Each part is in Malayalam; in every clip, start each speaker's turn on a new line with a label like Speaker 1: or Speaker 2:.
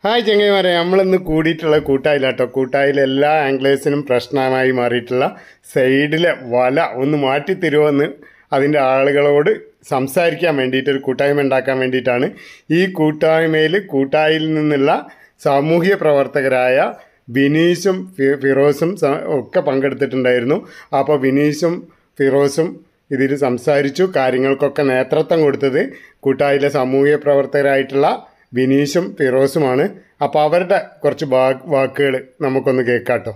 Speaker 1: ഹായ് ചെങ്ങൈമാരെ നമ്മളിന്ന് കൂടിയിട്ടുള്ള കൂട്ടായില്ലാട്ടോ കൂട്ടായിൽ എല്ലാ ആംഗ്ലേഴ്സിനും പ്രശ്നമായി മാറിയിട്ടുള്ള സൈഡിലെ വല ഒന്ന് മാറ്റി തരുമെന്ന് അതിൻ്റെ ആളുകളോട് സംസാരിക്കാൻ വേണ്ടിയിട്ട് ഒരു കൂട്ടായ്മ ഉണ്ടാക്കാൻ വേണ്ടിയിട്ടാണ് ഈ കൂട്ടായ്മയിൽ കൂട്ടായിൽ നിന്നുള്ള സാമൂഹ്യ പ്രവർത്തകരായ ബിനീഷും ഫി- ഫിറോസും സ- ഒക്കെ പങ്കെടുത്തിട്ടുണ്ടായിരുന്നു അപ്പോൾ ബിനീഷും ഫിറോസും ഇതിൽ സംസാരിച്ചു കാര്യങ്ങൾക്കൊക്കെ നേതൃത്വം കൊടുത്തത് കൂട്ടായിലെ സാമൂഹ്യ പ്രവർത്തകരായിട്ടുള്ള ബിനീഷും ഫിറോസുമാണ് അപ്പോൾ അവരുടെ കുറച്ച് വാ- വാക്കുകൾ നമുക്കൊന്ന് കേൾക്കാട്ടോ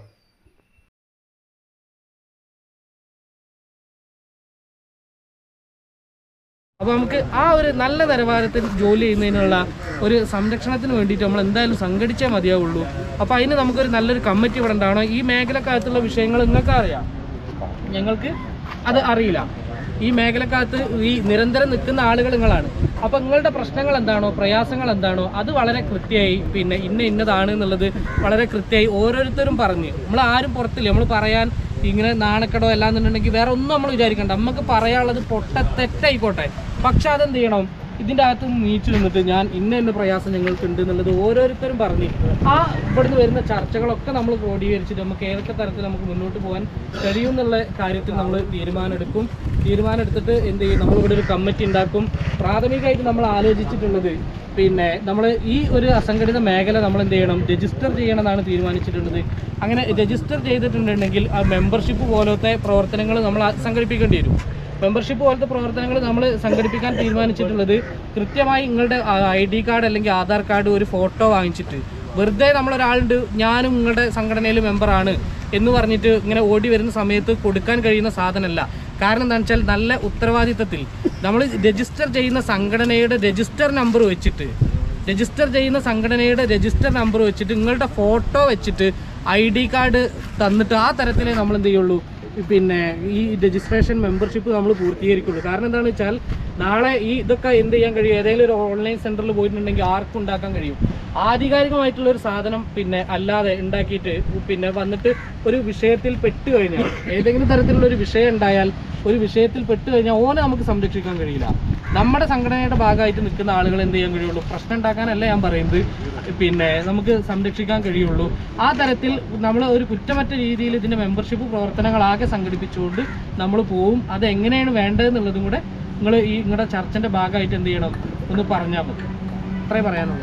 Speaker 2: അപ്പോൾ നമുക്ക് ആ ഒരു നല്ല നിലവാരത്തിൽ ജോലി ചെയ്യുന്നതിനുള്ള ഒരു സംരക്ഷണത്തിന് വേണ്ടിയിട്ട് നമ്മൾ എന്തായാലും സംഘടിച്ചേ മതിയാവുള്ളൂ അപ്പോൾ അതിന് നമുക്കൊരു നല്ലൊരു കമ്മിറ്റി ഇവിടെ ഉണ്ടാവണം ഈ മേഖലക്കകത്തുള്ള വിഷയങ്ങൾ നിങ്ങൾക്ക് അറിയാം ഞങ്ങൾക്ക് അത് അറിയില്ല ഈ മേഖലക്കകത്ത് ഈ നിരന്തരം നിൽക്കുന്ന ആളുകൾ നിങ്ങളാണ് അപ്പോൾ നിങ്ങളുടെ പ്രശ്നങ്ങൾ എന്താണോ പ്രയാസങ്ങൾ എന്താണോ അത് വളരെ കൃത്യമായി പിന്നെ ഇന്ന ഇന്നതാണ് എന്നുള്ളത് വളരെ കൃത്യമായി ഓരോരുത്തരും പറഞ്ഞ് നമ്മൾ ആരും പുറത്തില്ല നമ്മൾ പറയാൻ ഇങ്ങനെ നാണക്കടോ അല്ലാന്നുണ്ടെങ്കിൽ വേറെ ഒന്നും നമ്മൾ വിചാരിക്കണ്ട നമുക്ക് പറയാനുള്ളത് പൊട്ട തെറ്റായിക്കോട്ടെ പക്ഷെ അതെന്ത് ചെയ്യണം ഇതിൻ്റെ അകത്ത് നിന്ന് നീച്ചു നിന്നിട്ട് ഞാൻ ഇന്ന ഇന്ന പ്രയാസം ഞങ്ങൾക്ക് ഉണ്ട് എന്നുള്ളത് ഓരോരുത്തരും പറഞ്ഞ് ആ ഇവിടുന്ന് വരുന്ന ചർച്ചകളൊക്കെ നമ്മൾ ക്രോഡീകരിച്ചിട്ട് നമുക്ക് ഏതൊക്കെ തരത്തിൽ നമുക്ക് മുന്നോട്ട് പോകാൻ കഴിയും എന്നുള്ള കാര്യത്തിൽ നമ്മൾ തീരുമാനം എടുക്കും തീരുമാനം എടുത്തിട്ട് എന്ത് ചെയ്യും നമ്മൾ ഇവിടെ ഒരു കമ്മിറ്റി ഉണ്ടാക്കും പ്രാഥമികമായിട്ട് നമ്മൾ ആലോചിച്ചിട്ടുള്ളത് പിന്നെ നമ്മൾ ഈ ഒരു അസംഘടിത മേഖല നമ്മൾ എന്ത് ചെയ്യണം രജിസ്റ്റർ ചെയ്യണമെന്നാണ് തീരുമാനിച്ചിട്ടുള്ളത് അങ്ങനെ രജിസ്റ്റർ ചെയ്തിട്ടുണ്ടെങ്കിൽ ആ മെമ്പർഷിപ്പ് പോലത്തെ പ്രവർത്തനങ്ങൾ നമ്മൾ ആ- സംഘടിപ്പിക്കേണ്ടി വരും മെമ്പർഷിപ്പ് പോലത്തെ പ്രവർത്തനങ്ങൾ നമ്മൾ സംഘടിപ്പിക്കാൻ തീരുമാനിച്ചിട്ടുള്ളത് കൃത്യമായി നിങ്ങളുടെ ഐ ഡി കാർഡ് അല്ലെങ്കിൽ ആധാർ കാർഡ് ഒരു ഫോട്ടോ വാങ്ങിച്ചിട്ട് വെറുതെ നമ്മളൊരാളുണ്ട് ഞാനും നിങ്ങളുടെ സംഘടനയിൽ മെമ്പറാണ് എന്ന് പറഞ്ഞിട്ട് ഇങ്ങനെ ഓടി വരുന്ന സമയത്ത് കൊടുക്കാൻ കഴിയുന്ന സാധനമല്ല കാരണം എന്താണെന്ന് വെച്ചാൽ നല്ല ഉത്തരവാദിത്തത്തിൽ നമ്മൾ രജിസ്റ്റർ ചെയ്യുന്ന സംഘടനയുടെ രജിസ്റ്റർ നമ്പർ വെച്ചിട്ട് രജിസ്റ്റർ ചെയ്യുന്ന സംഘടനയുടെ രജിസ്റ്റർ നമ്പർ വെച്ചിട്ട് നിങ്ങളുടെ ഫോട്ടോ വെച്ചിട്ട് ഐ ഡി കാർഡ് തന്നിട്ട് ആ തരത്തിലേ നമ്മൾ എന്ത് ചെയ്യുള്ളൂ പിന്നെ ഈ രജിസ്ട്രേഷൻ മെമ്പർഷിപ്പ് നമ്മൾ പൂർത്തീകരിക്കുള്ളൂ കാരണം എന്താണെന്ന് വെച്ചാൽ നാളെ ഈ ഇതൊക്കെ എന്ത് ചെയ്യാൻ കഴിയും ഏതെങ്കിലും ഒരു ഓൺലൈൻ സെന്ററിൽ പോയിട്ടുണ്ടെങ്കിൽ ആർക്കും ഉണ്ടാക്കാൻ കഴിയും ആധികാരികമായിട്ടുള്ള ഒരു സാധനം പിന്നെ അല്ലാതെ ഉണ്ടാക്കിയിട്ട് പിന്നെ വന്നിട്ട് ഒരു വിഷയത്തിൽ പെട്ട് കഴിഞ്ഞാൽ ഏതെങ്കിലും തരത്തിലുള്ള ഒരു വിഷയം ഉണ്ടായാൽ ഒരു വിഷയത്തിൽ പെട്ട് കഴിഞ്ഞാൽ ഓനെ നമുക്ക് സംരക്ഷിക്കാൻ കഴിയില്ല നമ്മുടെ സംഘടനയുടെ ഭാഗമായിട്ട് നിൽക്കുന്ന ആളുകൾ എന്ത് ചെയ്യാൻ കഴിയുള്ളൂ പ്രശ്നം ഉണ്ടാക്കാനല്ല ഞാൻ പറയുന്നത് പിന്നെ നമുക്ക് സംരക്ഷിക്കാൻ കഴിയുള്ളൂ ആ തരത്തിൽ നമ്മൾ ഒരു കുറ്റമറ്റ രീതിയിൽ ഇതിന്റെ മെമ്പർഷിപ്പ് പ്രവർത്തനങ്ങളാകെ സംഘടിപ്പിച്ചുകൊണ്ട് നമ്മൾ പോവും അത് എങ്ങനെയാണ് വേണ്ടതെന്നുള്ളതും കൂടെ നിങ്ങൾ ഈ നിങ്ങളുടെ ചർച്ചന്റെ ഭാഗമായിട്ട് എന്ത് ചെയ്യണം ഒന്ന് പറഞ്ഞാൽ മതി അത്രേ പറയാനുള്ളൂ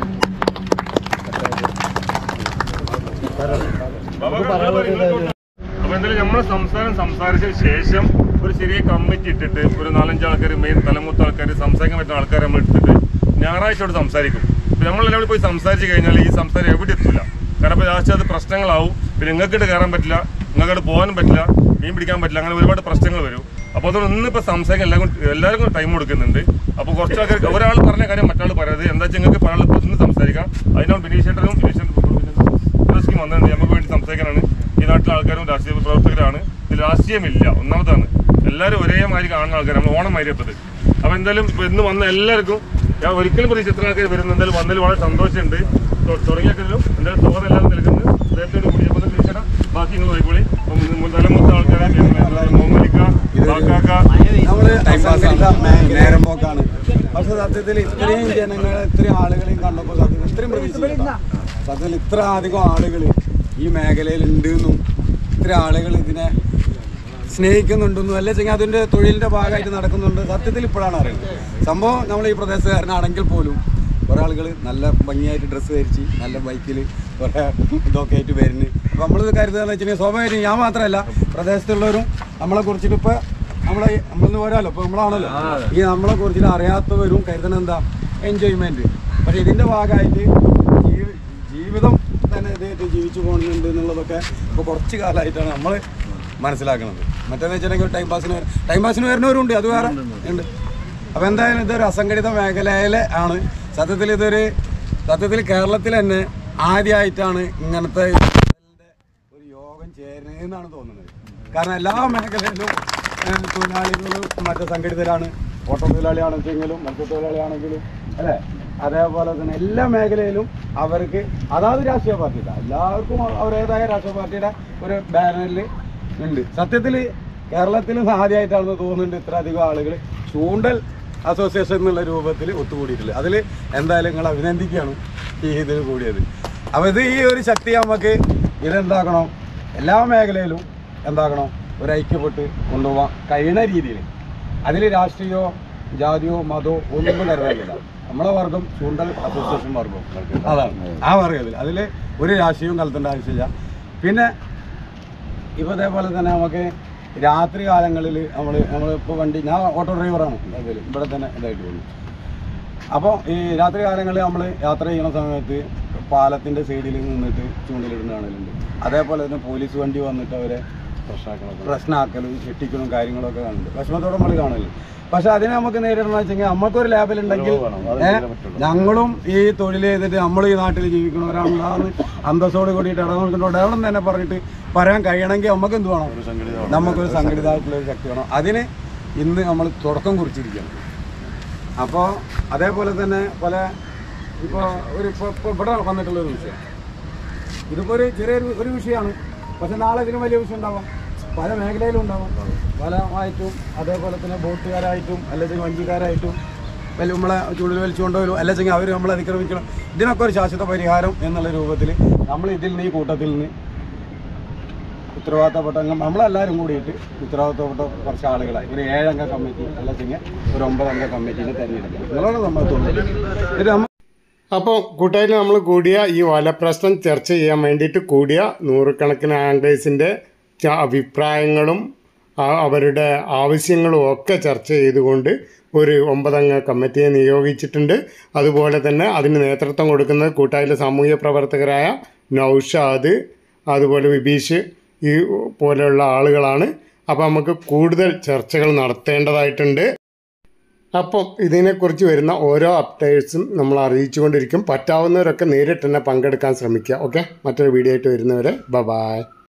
Speaker 3: അപ്പൊ എന്തായാലും നമ്മളെ സംസ്ഥാനം സംസാരിച്ച ശേഷം ഒരു ചെറിയ കമ്മിറ്റി ഇട്ടിട്ട് ഒരു നാലഞ്ച് ആൾക്കാർ മെയിൻ തലമൂത്ത ആൾക്കാർ സംസാരിക്കാൻ പറ്റുന്ന ആൾക്കാർ നമ്മൾ എടുത്തിട്ട് ഞായറാഴ്ചയോട് സംസാരിക്കും പിന്നെ നമ്മളെല്ലാം പോയി സംസാരിച്ച് കഴിഞ്ഞാൽ ഈ സംസാരം എവിടെ എത്തില്ല കാരണം ഇപ്പോൾ ലാസ്റ്റ് അത് പ്രശ്നങ്ങളാവും പിന്നെ നിങ്ങൾക്കിട്ട് കയറാൻ പറ്റില്ല നിങ്ങൾക്കവിടെ പോകാനും പറ്റില്ല മീൻ പിടിക്കാൻ പറ്റില്ല അങ്ങനെ ഒരുപാട് പ്രശ്നങ്ങൾ വരും അപ്പോൾ അതുകൊണ്ട് ഇന്നിപ്പോൾ സംസാരിക്കാൻ എല്ലാവർക്കും എല്ലാവർക്കും ടൈം കൊടുക്കുന്നുണ്ട് അപ്പോൾ കുറച്ച് ആൾക്കാർ ഒരാൾ പറഞ്ഞ കാര്യം മറ്റാൾ പറയരുത് എന്താ വെച്ചാൽ നിങ്ങൾക്ക് പറയാനുള്ള ഇപ്പോൾ ഇന്ന് സംസാരിക്കാം അതിനാണ് ബിനീഷേട്ടനും ബിനീഷേട്ടൻ സ്കീം വന്നിട്ടുണ്ട് നമുക്ക് വേണ്ടി സംസാരിക്കാനാണ് ഈ നാട്ടിലെ ആൾക്കാരും രാഷ്ട്രീയ പ്രവർത്തകരാണ് ഇത് രാഷ്ട്രീയമില്ല ഒന്നാമതാണ് എല്ലാവരും ഒരേ മാതിരി കാണുന്ന ആൾക്കാർ നമ്മൾ ഓണം മാതിരി എപ്പത് അപ്പോൾ എന്തായാലും ഇപ്പൊ ഇന്ന് വന്ന എല്ലാവർക്കും ഞാൻ ഒരിക്കലും പ്രതീക്ഷ എത്ര ആൾക്കാർ വരുന്നു എന്തായാലും വന്നതിൽ വളരെ സന്തോഷമുണ്ട് തൊ- തുടങ്ങിയെങ്കിലും എന്തായാലും സ്വാഗതം എല്ലാവരും നൽകുന്നത് അദ്ദേഹത്തോട് കൂടി അപ്പോൾ തീർച്ചയായിട്ടും ബാക്കി നിങ്ങൾ പോയിക്കോളി അപ്പം ഇന്ന് തലമുത്ത ആൾക്കാരെ മോമലിക്ക ബാക്കാക്ക
Speaker 4: നമ്മള് സംഘടിത മേ- നേരം പോക്കാണ് പക്ഷെ സത്യത്തിൽ ഇത്രയും ജനങ്ങളെ ഇത്രയും ആളുകളെയും കണ്ടപ്പോൾ സത്യത്തിൽ ഇത്രയും പ്രതീക്ഷിച്ചില്ല സത്യത്തിൽ ഇത്ര അധികം ആളുകൾ ഈ മേഖലയിൽ ഉണ്ട് എന്നും ഇത്ര ആളുകൾ ഇതിനെ സ്നേഹിക്കുന്നുണ്ടെന്നും അല്ലെ വെച്ചെങ്കിൽ അതിൻ്റെ തൊഴിലിൻ്റെ ഭാഗമായിട്ട് നടക്കുന്നുണ്ട് സത്യത്തിൽ ഇപ്പോഴാണ് അറിയുന്നത് സംഭവം നമ്മൾ ഈ പ്രദേശത്തുകാരനാണെങ്കിൽ പോലും കുറേ ആളുകൾ നല്ല ഭംഗിയായിട്ട് ഡ്രസ്സ് ധരിച്ച് നല്ല ബൈക്കിൽ കുറേ ഇതൊക്കെ ആയിട്ട് വരുന്നു അപ്പോൾ നമ്മളിത് കരുതുകയെന്ന് വെച്ചിട്ടുണ്ടെങ്കിൽ സ്വാഭാവികമായിട്ടും ഞാൻ മാത്രമല്ല പ്രദേശത്തുള്ളവരും നമ്മളെ കുറിച്ചിട്ട് ഇപ്പോൾ നമ്മളെ നമ്മളൊന്ന് പോരാലോ ഇപ്പോൾ നമ്മളാണല്ലോ ഈ നമ്മളെ കുറിച്ചിട്ട് അറിയാത്തവരും കരുതണം എന്താ എൻജോയ്മെൻറ്റ് പക്ഷേ ഇതിൻ്റെ ഭാഗമായിട്ട് ജീവി- ജീവിതം തന്നെ ഇതായിട്ട് ജീവിച്ചു പോകുന്നുണ്ട് എന്നുള്ളതൊക്കെ ഇപ്പോൾ കുറച്ച് കാലമായിട്ടാണ് നമ്മൾ മനസ്സിലാക്കുന്നത് മറ്റേന്ന് വെച്ചിട്ടുണ്ടെങ്കിൽ ടൈം പാസിന് വര- ടൈം പാസിന് വരുന്നവരുണ്ട് അത് വേറെ ഉണ്ട് അപ്പോൾ എന്തായാലും ഇതൊരു അസംഘടിത മേഖലയിലെ ആണ് സത്യത്തിൽ ഇതൊരു സത്യത്തിൽ കേരളത്തിൽ തന്നെ ആദ്യമായിട്ടാണ് ഇങ്ങനത്തെ ഒരു യോഗം ചേരുന്നതെന്നാണ് തോന്നുന്നത് കാരണം എല്ലാ മേഖലയിലും ഏഹ്, തൊഴിലാളികളും മറ്റു സംഘടിതരാണ് ഓട്ടോ തൊഴിലാളിയാണെങ്കിലും മത്സ്യത്തൊഴിലാളിയാണെങ്കിലും അല്ലേ അതേപോലെ തന്നെ എല്ലാ മേഖലയിലും അവർക്ക് അതാത് രാഷ്ട്രീയ പാർട്ടിയുടെ എല്ലാവർക്കും അവരുടേതായ രാഷ്ട്രീയ പാർട്ടിയുടെ ഒരു ബാനറിൽ ഉണ്ട് സത്യത്തിൽ കേരളത്തിൽ ആദ്യമായിട്ടാണെന്ന് തോന്നുന്നുണ്ട് ഇത്ര അധികം ആളുകൾ ചൂണ്ടൽ അസോസിയേഷൻ എന്നുള്ള രൂപത്തിൽ ഒത്തുകൂടിയിട്ടുള്ളത് അതിൽ എന്തായാലും നിങ്ങൾ അഭിനന്ദിക്കുകയാണ് ഈ ഇതിൽ കൂടിയത് അപ്പോൾ ഇത് ഈ ഒരു ശക്തി നമുക്ക് ഇതെന്താക്കണം എല്ലാ മേഖലയിലും എന്താക്കണം ഒരു ഐക്യപ്പെട്ട് കൊണ്ടുപോകാൻ കഴിയുന്ന രീതിയിൽ അതിൽ രാഷ്ട്രീയമോ ജാതിയോ മതമോ ഒന്നും കരുതാനില്ല നമ്മളെ വർഗം ചൂണ്ടൽ അസോസിയേഷൻ വർഗം അതാണ് ആ വർഗത്തിൽ അതിൽ ഒരു രാഷ്ട്രീയവും കലത്തേണ്ട ആവശ്യമില്ല പിന്നെ ഇപ്പോൾ ഇതേപോലെ തന്നെ നമുക്ക് രാത്രി കാലങ്ങളിൽ നമ്മൾ നമ്മളിപ്പോൾ വണ്ടി ഞാൻ ഓട്ടോ ഡ്രൈവറാണ് അതിൽ ഇവിടെ തന്നെ ഇതായിട്ട് പോകുന്നു അപ്പോൾ ഈ രാത്രി കാലങ്ങളിൽ നമ്മൾ യാത്ര ചെയ്യുന്ന സമയത്ത് പാലത്തിൻ്റെ സൈഡിൽ നിന്നിട്ട് ചൂണ്ടലിടുന്ന കാണലുണ്ട് അതേപോലെ തന്നെ പോലീസ് വണ്ടി വന്നിട്ട് അവരെ പ്രശ്നമാക്കലും ഞെട്ടിക്കലും കാര്യങ്ങളൊക്കെ കാണുന്നുണ്ട് വിഷമത്തോടെ നമ്മൾ കാണലുണ്ട് പക്ഷെ അതിനെ നമുക്ക് നേരിടണമെന്ന് വെച്ചെങ്കിൽ നമുക്കൊരു ലേബലുണ്ടെങ്കിൽ ഏഹ് ഞങ്ങളും ഈ തൊഴിൽ ചെയ്തിട്ട് നമ്മൾ ഈ നാട്ടിൽ ജീവിക്കണവരാണെന്ന് അന്തസ്സോട് കൂടിയിട്ട് ഇടപെടുന്നുണ്ടോ ഇടപെടണം തന്നെ പറഞ്ഞിട്ട് പറയാൻ കഴിയണമെങ്കിൽ നമുക്ക് എന്ത് വേണം നമുക്കൊരു സംഘടിതമായിട്ടുള്ള ഒരു ശക്തി വേണം അതിന് ഇന്ന് നമ്മൾ തുടക്കം കുറിച്ചിരിക്കുകയാണ് അപ്പോൾ അതേപോലെ തന്നെ പല ഇപ്പോൾ ഒരു ഇപ്പോൾ ഇപ്പോൾ ഇവിടെ വന്നിട്ടുള്ള ഒരു വിഷയം ഇതിപ്പോൾ ഒരു ചെറിയൊരു ഒരു വിഷയമാണ് പക്ഷെ നാളെ ഇതിനും വലിയ വിഷയം ഉണ്ടാവാം പല മേഖലയിലും ഉണ്ടാവും പലമായിട്ടും അതേപോലെ തന്നെ ബോട്ടുകാരായിട്ടും അല്ലെങ്കിൽ വഞ്ചിക്കാരായിട്ടും വലിയ നമ്മളെ ചുഴൽ വലിച്ചുകൊണ്ടോ അല്ലെങ്കിൽ അവർ നമ്മളെ അതിക്രമിക്കണം ഇതിനൊക്കെ ഒരു ശാശ്വത പരിഹാരം എന്നുള്ള രൂപത്തിൽ നമ്മൾ ഇതിൽ നിന്ന് ഈ കൂട്ടത്തിൽ നിന്ന് ഉത്തരവാദിത്തപ്പെട്ട അംഗം നമ്മളെല്ലാവരും കൂടിയിട്ട് ഉത്തരവാദിത്തപ്പെട്ട കുറച്ച് ആളുകളായി ഒരു ഏഴംഗ കമ്മിറ്റി അല്ലെങ്കിൽ ഒരു ഒമ്പതംഗ കമ്മിറ്റിനെ തിരഞ്ഞെടുക്കുക നിങ്ങളോട് നമ്മൾ തോന്നുന്നു ഇത് നമ്മൾ
Speaker 1: അപ്പോൾ കൂട്ടായിട്ട് നമ്മൾ കൂടിയ ഈ വലപ്രശ്നം ചർച്ച ചെയ്യാൻ വേണ്ടിയിട്ട് കൂടിയ നൂറുകണക്കിന് ആംഗ്ലേഴ്സിൻ്റെ അഭിപ്രായങ്ങളും ആ- അവരുടെ ആവശ്യങ്ങളും ഒക്കെ ചർച്ച ചെയ്തുകൊണ്ട് ഒരു ഒമ്പതംഗ കമ്മിറ്റിയെ നിയോഗിച്ചിട്ടുണ്ട് അതുപോലെ തന്നെ അതിന് നേതൃത്വം കൊടുക്കുന്നത് കൂട്ടായിലെ സാമൂഹ്യ പ്രവർത്തകരായ നൗഷാദ് അതുപോലെ വിബീഷ് ഈ പോലെയുള്ള ആളുകളാണ് അപ്പോൾ നമുക്ക് കൂടുതൽ ചർച്ചകൾ നടത്തേണ്ടതായിട്ടുണ്ട് അപ്പം ഇതിനെക്കുറിച്ച് വരുന്ന ഓരോ അപ്ഡേറ്റ്സും നമ്മൾ അറിയിച്ചുകൊണ്ടിരിക്കും പറ്റാവുന്നവരൊക്കെ നേരിട്ട് തന്നെ പങ്കെടുക്കാൻ ശ്രമിക്കുക ഓക്കെ മറ്റൊരു വീഡിയോ ആയിട്ട് വരുന്നവരെ ബ ബായ്